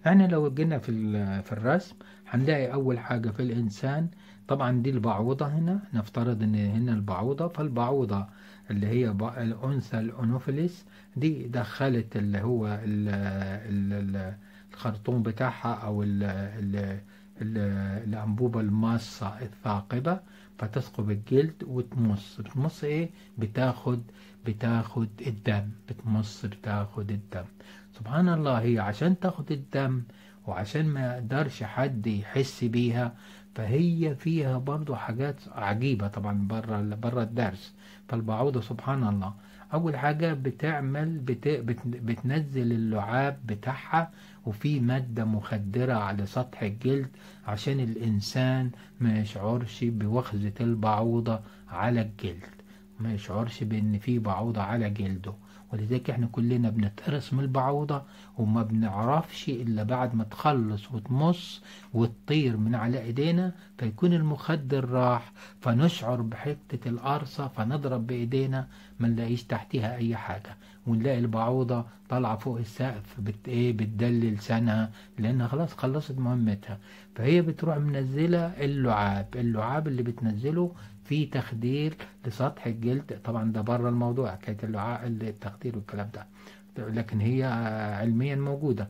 احنا لو جينا في ال- في الرسم هنلاقي اول حاجة في الانسان طبعا دي البعوضة هنا نفترض ان هنا البعوضة فالبعوضة اللي هي ب- الانثى الانوفيليس دي دخلت اللي هو ال ال ال الخرطوم بتاعها او ال ال ال الانبوبة الماصة الثاقبة فتثقب الجلد وتمص بتمص ايه بتاخد بتاخد الدم بتمص بتاخد الدم سبحان الله هي عشان تاخد الدم وعشان ما يقدرش حد يحس بيها فهي فيها برضو حاجات عجيبة طبعا بره بره الدرس فالبعوضة سبحان الله أول حاجة بتعمل بت بت بتنزل اللعاب بتاعها وفي مادة مخدرة على سطح الجلد عشان الإنسان ما يشعرش بوخزة البعوضة على الجلد ما يشعرش بان في بعوضة على جلده ولذلك احنا كلنا بنتقرص من البعوضة وما بنعرفش الا بعد ما تخلص وتمص وتطير من على ايدينا فيكون المخدر راح فنشعر بحتة القرصة فنضرب بايدينا ما نلاقيش تحتها اي حاجة ونلاقي البعوضة طالعة فوق السقف بت ايه بتدلل لسانها لانها خلاص خلصت مهمتها فهي بتروح منزلة اللعاب اللعاب اللي بتنزله في تخدير لسطح الجلد طبعا ده بره الموضوع حكايه اللعاء التخدير والكلام ده لكن هي علميا موجوده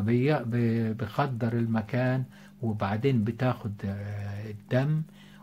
فبيخدر المكان وبعدين بتاخد الدم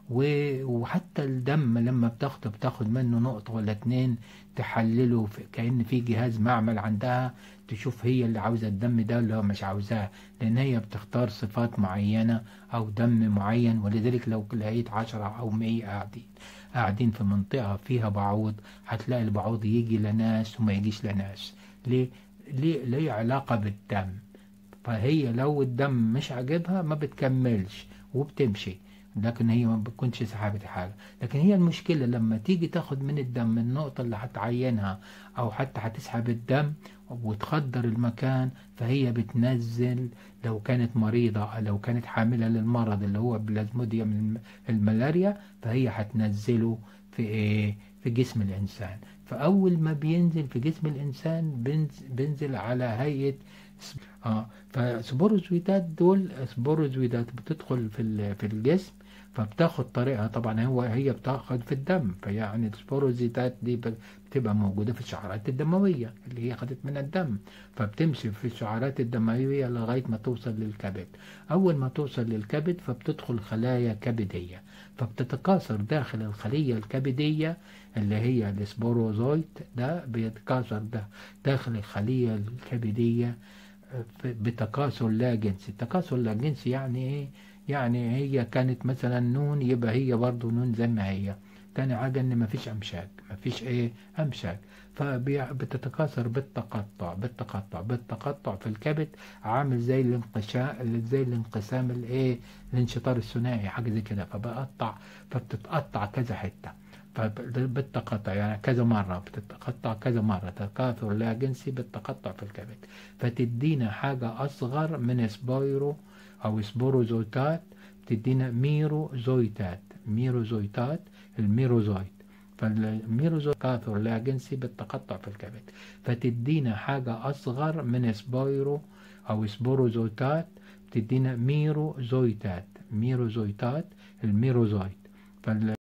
وحتى الدم لما بتاخده بتاخد منه نقطة ولا اتنين تحلله في كأن في جهاز معمل عندها تشوف هي اللي عاوزة الدم ده اللي هو مش عاوزاه لأن هي بتختار صفات معينة أو دم معين ولذلك لو لقيت عشرة أو مية قاعدين قاعدين في منطقة فيها بعوض هتلاقي البعوض يجي لناس وما يجيش لناس ليه؟ ليه, ليه علاقة بالدم فهي لو الدم مش عاجبها ما بتكملش وبتمشي لكن هي ما بتكونش سحبت حاجة لكن هي المشكلة لما تيجي تاخد من الدم النقطة اللي هتعينها أو حتى هتسحب الدم وتخدر المكان فهي بتنزل لو كانت مريضة لو كانت حاملة للمرض اللي هو بلازموديوم الملاريا فهي هتنزله في إيه في جسم الإنسان فأول ما بينزل في جسم الإنسان بينزل على هيئة اه فسبوروزويدات دول سبوروزويدات بتدخل في في الجسم فبتاخد طريقها طبعا هو هي بتاخد في الدم فيعني السبوروزيتات دي بتبقى موجودة في الشعرات الدموية اللي هي خدت من الدم فبتمشي في الشعرات الدموية لغاية ما توصل للكبد أول ما توصل للكبد فبتدخل خلايا كبدية فبتتكاثر داخل الخلية الكبدية اللي هي السبوروزويت ده بيتكاثر ده داخل الخلية الكبدية بتكاثر لا جنسي التكاثر لا جنسي يعني ايه يعني هي كانت مثلا نون يبقى هي برضو نون زي ما هي تاني حاجة ان مفيش امشاج مفيش ايه امشاج فبتتكاثر بالتقطع بالتقطع بالتقطع في الكبد عامل زي الانقشاء زي الانقسام الايه الانشطار الثنائي حاجه زي كده فبقطع فبتتقطع كذا حته فبالتقطع يعني كذا مرة بتتقطع كذا مرة تكاثر لا جنسي بالتقطع في الكبد فتدينا حاجة أصغر من سبايرو أو سبوروزويتات تدينا ميروزويتات ميروزويتات الميروزويت فالميروزويت تكاثر لا جنسي بالتقطع في الكبد فتدينا حاجة أصغر من سبايرو أو سبوروزويتات تدينا ميروزويتات ميروزويتات الميروزويت